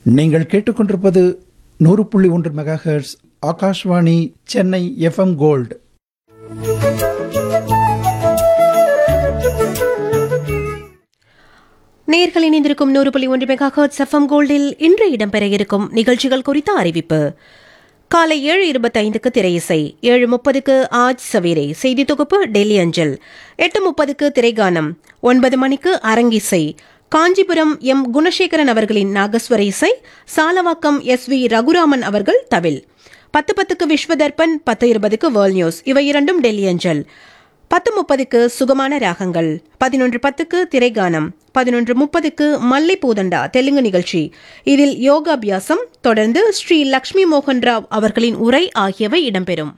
நீங்கள் கேட்டுக்கொண்டிருப்பது நூறு புள்ளி ஒன்று megahertz Akashvani Chennai FM gold நேர்கள் இணைந்திருக்கும் நூறு புள்ளி ஒன்று மெகா ஹர்ட்ஸ் எஃப்எம் கோல்டில் இன்று இடம்பெற இருக்கும் நிகழ்ச்சிகள் குறித்த அறிவிப்பு காலை ஏழு இருபத்தைந்துக்கு திரையிசை ஏழு முப்பதுக்கு ஆஜ் சவேரே செய்தி தொகுப்பு டெல்லி அஞ்சல் எட்டு முப்பதுக்கு திரைகானம் ஒன்பது மணிக்கு அரங்கிசை காஞ்சிபுரம் எம் குணசேகரன் அவர்களின் நாகஸ்வர இசை சாலவாக்கம் எஸ் வி ரகுராமன் அவர்கள் தவில் பத்து பத்துக்கு விஸ்வதர்பன் பத்து இருபதுக்கு வேர்ல்ட் நியூஸ் இவை இரண்டும் டெல்லி அஞ்சல் பத்து முப்பதுக்கு சுகமான ராகங்கள் பதினொன்று பத்துக்கு திரைகானம் பதினொன்று முப்பதுக்கு மல்லை பூதண்டா தெலுங்கு நிகழ்ச்சி இதில் யோகாபியாசம் தொடர்ந்து ஸ்ரீ லக்ஷ்மி மோகன் ராவ் அவர்களின் உரை ஆகியவை இடம்பெறும்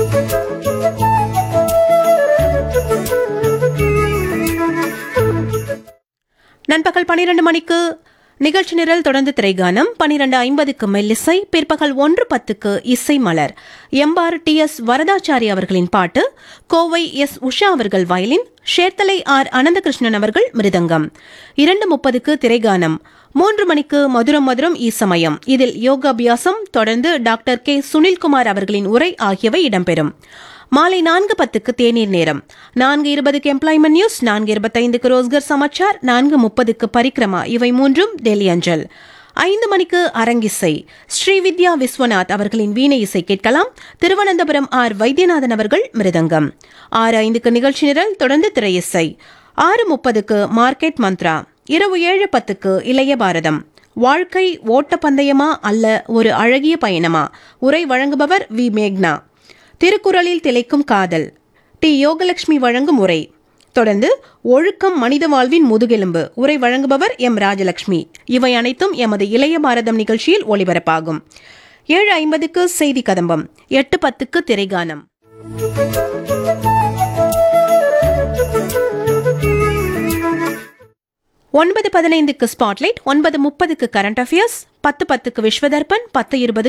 நண்பகல் பனிரெண்டு மணிக்கு நிகழ்ச்சி நிரல் தொடர்ந்து திரைகானம் பனிரெண்டு ஐம்பதுக்கு மெல்லிசை பிற்பகல் ஒன்று பத்துக்கு இசை மலர் எம்பார் டி எஸ் வரதாச்சாரி அவர்களின் பாட்டு கோவை எஸ் உஷா அவர்கள் வயலின் ஷேர்த்தலை ஆர் அனந்தகிருஷ்ணன் அவர்கள் மிருதங்கம் இரண்டு முப்பதுக்கு திரைகானம் மூன்று மணிக்கு மதுரம் மதுரம் ஈசமயம் இதில் யோகாபியாசம் தொடர்ந்து டாக்டர் கே சுனில்குமார் அவர்களின் உரை ஆகியவை இடம்பெறும் மாலை நான்கு பத்துக்கு தேநீர் நேரம் நான்கு இருபதுக்கு எம்ப்ளாய்மெண்ட் நியூஸ் நான்கு இருபத்தைந்துக்கு ரோஸ்கர் சமாச்சார் நான்கு முப்பதுக்கு பரிக்ரமா இவை மூன்றும் டெல்லி அஞ்சல் ஐந்து மணிக்கு அரங்கிசை ஸ்ரீவித்யா விஸ்வநாத் அவர்களின் வீணை இசை கேட்கலாம் திருவனந்தபுரம் ஆர் வைத்தியநாதன் அவர்கள் மிருதங்கம் ஆறு ஐந்துக்கு நிகழ்ச்சி நிரல் தொடர்ந்து திரையிசை ஆறு முப்பதுக்கு மார்க்கெட் மந்த்ரா இரவு ஏழு பத்துக்கு இளைய பாரதம் வாழ்க்கை ஓட்டப்பந்தயமா அல்ல ஒரு அழகிய பயணமா உரை வழங்குபவர் வி மேக்னா திருக்குறளில் திளைக்கும் காதல் டி யோகலட்சுமி வழங்கும் உரை தொடர்ந்து ஒழுக்கம் மனித வாழ்வின் முதுகெலும்பு உரை வழங்குபவர் எம் ராஜலட்சுமி இவை அனைத்தும் எமது இளைய பாரதம் நிகழ்ச்சியில் ஒளிபரப்பாகும் ஏழு ஐம்பதுக்கு செய்தி கதம்பம் எட்டு பத்துக்கு திரைகானம் ஒன்பது பதினைந்துக்கு ஸ்பாட்லைட் ஒன்பது முப்பதுக்கு கரண்ட் அஃபேர்ஸ் பத்து பத்துக்கு விஸ்வதர்பன் பத்து இருபதுக்கு